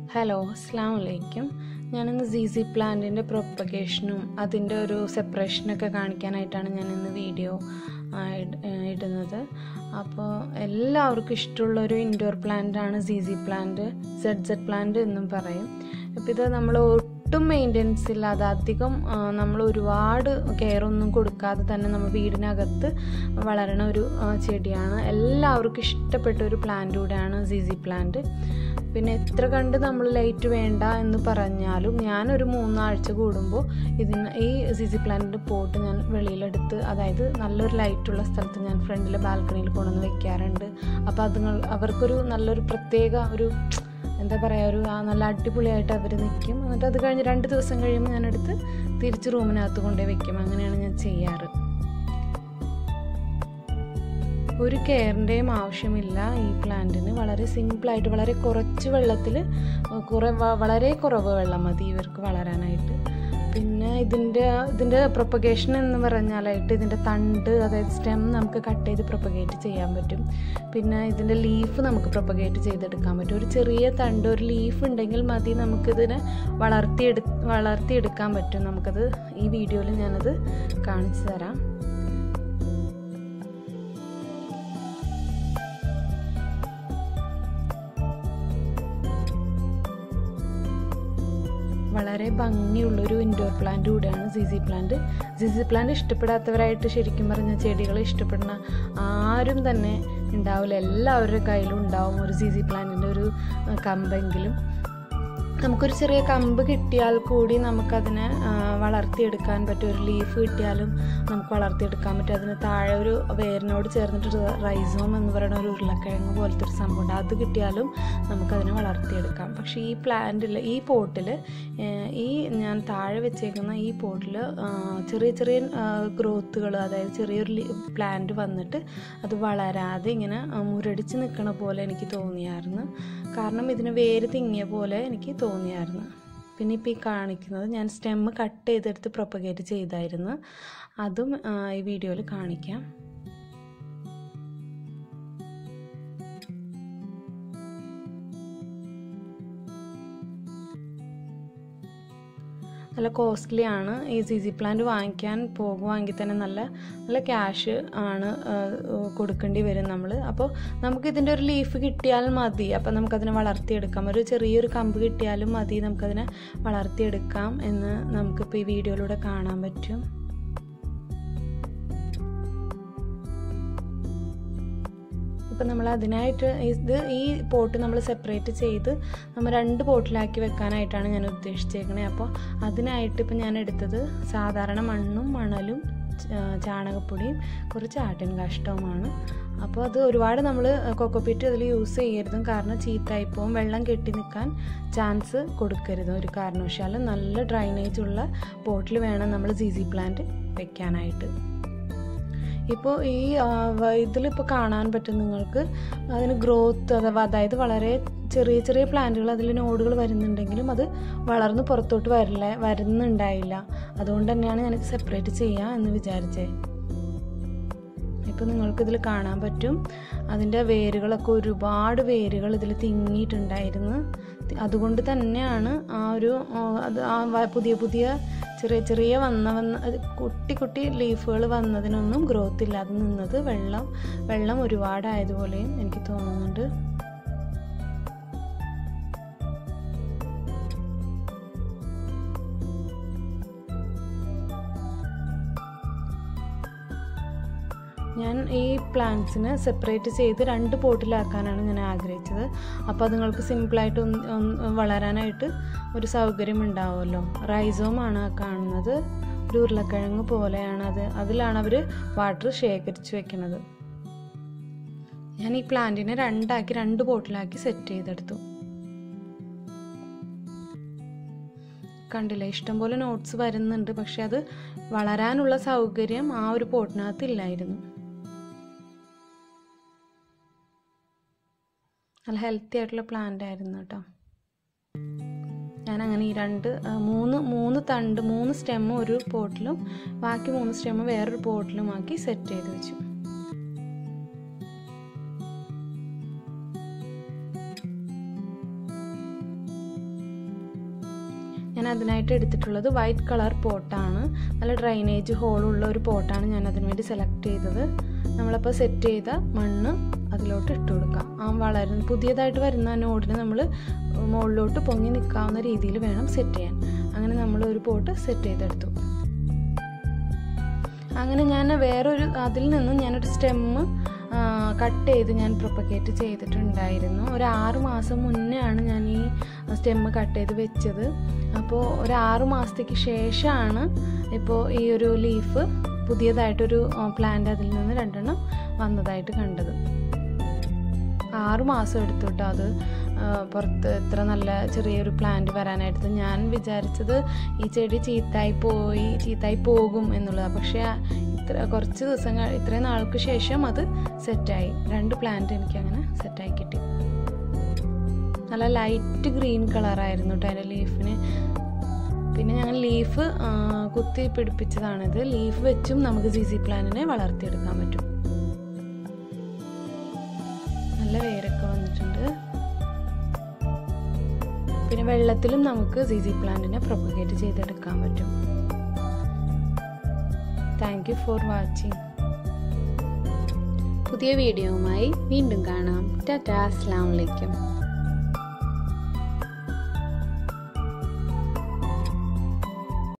hello അസ്സാം വലൈക്കും ഞാനിന്ന് സി സി പ്ലാന്റിൻ്റെ പ്രൊപ്പഗേഷനും അതിൻ്റെ ഒരു സെപ്പറേഷനൊക്കെ കാണിക്കാനായിട്ടാണ് ഞാനിന്ന് വീഡിയോ ഇടുന്നത് അപ്പോൾ എല്ലാവർക്കും ഇഷ്ടമുള്ള ഒരു ഇൻഡോർ പ്ലാന്റ് ആണ് C C plant Z Z plant എന്നും പറയും അപ്പോൾ ഇത് നമ്മൾ ഒട്ടും മെയിൻ്റെനൻസ് ഇല്ലാതെ അധികം നമ്മൾ ഒരുപാട് കെയർ ഒന്നും കൊടുക്കാതെ തന്നെ നമ്മൾ വീടിനകത്ത് വളരണ ഒരു ആ, ചെടിയാണ് എല്ലാവർക്കും ഇഷ്ടപ്പെട്ട ഒരു പ്ലാന്റ് കൂടെയാണ് സി സി പ്ലാന്റ് പിന്നെ എത്ര കണ്ട് നമ്മൾ ലൈറ്റ് വേണ്ട എന്ന് പറഞ്ഞാലും ഞാനൊരു മൂന്നാഴ്ച കൂടുമ്പോൾ ഇതിന് ഈ സി സി പ്ലാന്റിൻ്റെ പോട്ട് ഞാൻ വെളിയിലെടുത്ത് അതായത് നല്ലൊരു ലൈറ്റുള്ള സ്ഥലത്ത് ഞാൻ ഫ്രണ്ടിലെ ബാൽക്കണിയിൽ കൊണ്ടുവന്ന് വെക്കാറുണ്ട് അപ്പോൾ അതുങ്ങൾ അവർക്കൊരു നല്ലൊരു പ്രത്യേക ഒരു എന്താ പറയുക ഒരു ആ നല്ല അടിപൊളിയായിട്ട് അവർ നിൽക്കും എന്നിട്ട് അത് കഴിഞ്ഞ് രണ്ട് ദിവസം കഴിയുമ്പോൾ ഞാനെടുത്ത് തിരിച്ച് റൂമിനകത്ത് കൊണ്ടുപോയി വെക്കും അങ്ങനെയാണ് ഞാൻ ചെയ്യാറ് ഒരു കെയറിൻ്റെയും ആവശ്യമില്ല ഈ പ്ലാന്റിന് വളരെ സിമ്പിളായിട്ട് വളരെ കുറച്ച് വെള്ളത്തിൽ കുറേ വ- വളരെ കുറവ് വെള്ളം മതി ഇവർക്ക് വളരാനായിട്ട് പിന്നെ ഇതിൻ്റെ ഇതിൻ്റെ പ്രൊപ്പഗേഷൻ എന്ന് പറഞ്ഞാലായിട്ട് ഇതിൻ്റെ തണ്ട് അതായത് സ്റ്റെം നമുക്ക് കട്ട് ചെയ്ത് പ്രൊപ്പഗേറ്റ് ചെയ്യാൻ പറ്റും പിന്നെ ഇതിൻ്റെ ലീഫ് നമുക്ക് പ്രൊപ്പഗേറ്റ് ചെയ്തെടുക്കാൻ പറ്റും ഒരു ചെറിയ തണ്ട് ഒരു ലീഫ് ഉണ്ടെങ്കിൽ മതി നമുക്കിതിനെ വളർത്തിയെടു വളർത്തിയെടുക്കാൻ പറ്റും നമുക്കത് ഈ വീഡിയോയിൽ ഞാനത് കാണിച്ചു തരാം വളരെ ഭംഗിയുള്ളൊരു ഇൻഡോർ പ്ലാന്റ് കൂടെയാണ് സിസി പ്ലാന്റ് സിസി പ്ലാന്റ് ഇഷ്ടപ്പെടാത്തവരായിട്ട് ശരിക്കും പറഞ്ഞ ചെടികൾ ഇഷ്ടപ്പെടുന്ന ആരും തന്നെ ഉണ്ടാവില്ല എല്ലാവരുടെ കയ്യിലും ഉണ്ടാവും ഒരു സിസി പ്ലാന്റിൻ്റെ ഒരു ആ, കമ്പെങ്കിലും നമുക്കൊരു ചെറിയ കമ്പ് കിട്ടിയാൽ കൂടി നമുക്കതിനെ ആ, വളർത്തിയെടുക്കാൻ പറ്റും ഒരു ലീഫ് കിട്ടിയാലും നമുക്ക് വളർത്തിയെടുക്കാൻ പറ്റും അതിന് താഴെ ഒരു വേരിനോട് ചേർന്നിട്ട് റൈസോം എന്ന് പറയുന്ന ഒരു ഉരുളക്കിഴങ്ങ് പോലത്തെ ഒരു സംഭവമുണ്ട് അത് കിട്ടിയാലും നമുക്കതിനെ വളർത്തിയെടുക്കാം പക്ഷേ ഈ പ്ലാന്റിൽ ഈ പോട്ടിൽ ഈ ഞാൻ താഴെ വെച്ചേക്കുന്ന ഈ പോട്ടിൽ ചെറിയ ചെറിയ ഗ്രോത്തുകൾ അതായത് ചെറിയൊരു പ്ലാന്റ് വന്നിട്ട് അത് വളരാതെ ഇങ്ങനെ ആ, മുരടിച്ച് നിൽക്കണ പോലെ എനിക്ക് തോന്നിയായിരുന്നു കാരണം ഇതിന് വേര് തിങ്ങിയ പോലെ എനിക്ക് തോന്നിയായിരുന്നു പിന്നെ ഇപ്പോൾ ഈ കാണിക്കുന്നത് ഞാൻ സ്റ്റെമ്മ് കട്ട് ചെയ്തെടുത്ത് പ്രൊപ്പഗേറ്റ് ചെയ്തായിരുന്നു അതും ആ, ഈ വീഡിയോയിൽ കാണിക്കാം നല്ല കോസ്റ്റ്ലി ആണ് ഈ സി സി പ്ലാന്റ് വാങ്ങിക്കാൻ പോകുവാണെങ്കിൽ തന്നെ നല്ല നല്ല ക്യാഷ് ആണ് ആ, കൊടുക്കേണ്ടി വരും നമ്മൾ അപ്പോൾ നമുക്ക് ഇതിൻ്റെ ഒരു ലീഫ് കിട്ടിയാൽ മതി അപ്പോൾ നമുക്കതിനെ വളർത്തിയെടുക്കാം ഒരു ചെറിയൊരു കമ്പ് കിട്ടിയാലും മതി നമുക്കതിനെ വളർത്തിയെടുക്കാം എന്ന് നമുക്കിപ്പോൾ ഈ വീഡിയോയിലൂടെ കാണാൻ പറ്റും ഇപ്പം നമ്മൾ അതിനായിട്ട് ഇത് ഈ പോട്ട് നമ്മൾ സെപ്പറേറ്റ് ചെയ്ത് നമ്മൾ രണ്ട് പോട്ടിലാക്കി വെക്കാനായിട്ടാണ് ഞാൻ ഉദ്ദേശിച്ചേക്കണേ അപ്പോൾ അതിനായിട്ട് ഇപ്പം ഞാൻ എടുത്തത് സാധാരണ മണ്ണും മണലും ച- ചാണകപ്പൊടിയും കുറച്ച് ആട്ടിൻ കാഷ്ടവുമാണ് അപ്പോൾ അത് ഒരുപാട് നമ്മൾ കൊക്കോപ്പീറ്റ് അതിൽ യൂസ് ചെയ്യരുതും കാരണം ചീത്തായിപ്പോവും വെള്ളം കെട്ടി നിൽക്കാൻ ചാൻസ് കൊടുക്കരുത് ഒരു കാരണവശാലും നല്ല ഡ്രൈനേജ് ഉള്ള പോട്ടിൽ വേണം നമ്മൾ സി സി പ്ലാന്റ് വെക്കാനായിട്ട് ഇപ്പോൾ ഈ ഇതിലിപ്പോൾ കാണാൻ പറ്റും നിങ്ങൾക്ക് അതിന് ഗ്രോത്ത് അഥവാ അതായത് വളരെ ചെറിയ ചെറിയ പ്ലാന്റുകൾ അതിൽ നോഡുകൾ വരുന്നുണ്ടെങ്കിലും അത് വളർന്ന് പുറത്തോട്ട് വരില്ല വരുന്നുണ്ടായില്ല അതുകൊണ്ട് തന്നെയാണ് ഞാനിത് സെപ്പറേറ്റ് ചെയ്യാം എന്ന് വിചാരിച്ചേ ഇപ്പോൾ നിങ്ങൾക്കിതിൽ കാണാൻ പറ്റും അതിൻ്റെ വേരുകളൊക്കെ ഒരുപാട് വേരുകൾ ഇതിൽ തിങ്ങിയിട്ടുണ്ടായിരുന്നു അതുകൊണ്ട് തന്നെയാണ് ആ ഒരു ആ, അത് ആ വ- പുതിയ പുതിയ ചെറിയ ചെറിയ വന്ന വന്ന അത് കുട്ടി കുട്ടി ലീഫുകൾ വന്നതിനൊന്നും ഗ്രോത്ത് ഇല്ലാതെ നിന്നത് വെള്ളം വെള്ളം ഒരുപാടായതുപോലെയും എനിക്ക് തോന്നുന്നുണ്ട് ഞാൻ ഈ പ്ലാന്റ്സിനെ സെപ്പറേറ്റ് ചെയ്ത് രണ്ട് പോട്ടിലാക്കാനാണ് ഞാൻ ആഗ്രഹിച്ചത് അപ്പോൾ അത് നിങ്ങൾക്ക് സിമ്പിളായിട്ട് ഒന്ന് ഒന്ന് വളരാനായിട്ട് ഒരു സൗകര്യം ഉണ്ടാവുമല്ലോ റൈസോമാണ് ആ കാണുന്നത് ഒരു ഉരുളക്കിഴങ്ങ് പോലെയാണ് അത് അതിലാണ് അവർ വാട്ടർ ശേഖരിച്ച് വെക്കുന്നത് ഞാൻ ഈ പ്ലാന്റിനെ രണ്ടാക്കി രണ്ട് പോട്ടിലാക്കി സെറ്റ് ചെയ്തെടുത്തു കണ്ടില്ലേ ഇഷ്ടംപോലെ നോട്ട്സ് വരുന്നുണ്ട് പക്ഷെ അത് വളരാനുള്ള സൗകര്യം ആ ഒരു പോട്ടിനകത്ത് ഇല്ലായിരുന്നു നല്ല ഹെൽത്തി ആയിട്ടുള്ള പ്ലാന്റ് ആയിരുന്നു കേട്ടോ ഞാൻ അങ്ങനെ ഈ രണ്ട് ആ, മൂന്ന് മൂന്ന് തണ്ട് മൂന്ന് സ്റ്റെമ്മ് ഒരു പോട്ടിലും ബാക്കി മൂന്ന് സ്റ്റെമ്മ് വേറൊരു പോട്ടിലും ആക്കി സെറ്റ് ചെയ്ത് വെച്ചു ഞാൻ അതിനായിട്ട് എടുത്തിട്ടുള്ളത് വൈറ്റ് കളർ പോട്ടാണ് നല്ല ഡ്രൈനേജ് ഹോളുള്ള ഒരു പോട്ടാണ് ഞാൻ അതിന് വേണ്ടി സെലക്ട് ചെയ്തത് നമ്മളപ്പോൾ സെറ്റ് ചെയ്ത മണ്ണ് അതിലോട്ട് ഇട്ട് കൊടുക്കാം ആ വളരുന്ന പുതിയതായിട്ട് വരുന്ന നോഡിന് നമ്മൾ മുകളിലോട്ട് പൊങ്ങി നിൽക്കാവുന്ന രീതിയിൽ വേണം സെറ്റ് ചെയ്യാൻ അങ്ങനെ നമ്മൾ ഒരു പോട്ട് സെറ്റ് ചെയ്തെടുത്തു അങ്ങനെ ഞാൻ വേറൊരു അതിൽ നിന്നും ഞാനൊരു സ്റ്റെമ്മ് കട്ട് ചെയ്ത് ഞാൻ പ്രൊപ്പഗേറ്റ് ചെയ്തിട്ടുണ്ടായിരുന്നു ഒരു ആറ് മാസം മുന്നേ ആണ് ഞാൻ ഈ സ്റ്റെമ്മ് കട്ട് ചെയ്ത് വെച്ചത് അപ്പോൾ ഒരു ആറ് മാസത്തേക്ക് ശേഷമാണ് ഇപ്പോൾ ഈ ഒരു ലീഫ് പുതിയതായിട്ടൊരു പ്ലാന്റ് അതിൽ നിന്ന് രണ്ടെണ്ണം വന്നതായിട്ട് കണ്ടത് ആറ് മാസം എടുത്തു കേട്ടോ അത് പുറത്ത് ഇത്ര നല്ല ചെറിയൊരു പ്ലാന്റ് വരാനായിട്ട് ഞാൻ വിചാരിച്ചത് ഈ ചെടി ചീത്തായി പോയി ചീത്തായി പോകും എന്നുള്ളതാണ് പക്ഷേ ഇത്ര കുറച്ച് ദിവസങ്ങൾ ഇത്രയും നാൾക്ക് ശേഷം അത് സെറ്റായി രണ്ട് പ്ലാന്റ് എനിക്ക് അങ്ങനെ സെറ്റായി കിട്ടി നല്ല ലൈറ്റ് ഗ്രീൻ കളറായിരുന്നു കേട്ടോ അതിൻ്റെ ലീഫിന് പിന്നെ ഞങ്ങൾ ലീഫ് കുത്തി പിടിപ്പിച്ചതാണിത് ലീഫ് വെച്ചും നമുക്ക് സി സി പ്ലാന്റിനെ വളർത്തിയെടുക്കാൻ പറ്റും നല്ല വേരൊക്കെ വന്നിട്ടുണ്ട് പിന്നെ വെള്ളത്തിലും നമുക്ക് സി സി പ്ലാന്റിനെ പ്രൊപ്പഗേറ്റ് ചെയ്തെടുക്കാൻ പറ്റും താങ്ക് യു ഫോർ വാച്ചിങ് പുതിയ വീഡിയോവുമായി വീണ്ടും കാണാം ടാറ്റാ അസ്സാം വലൈക്കും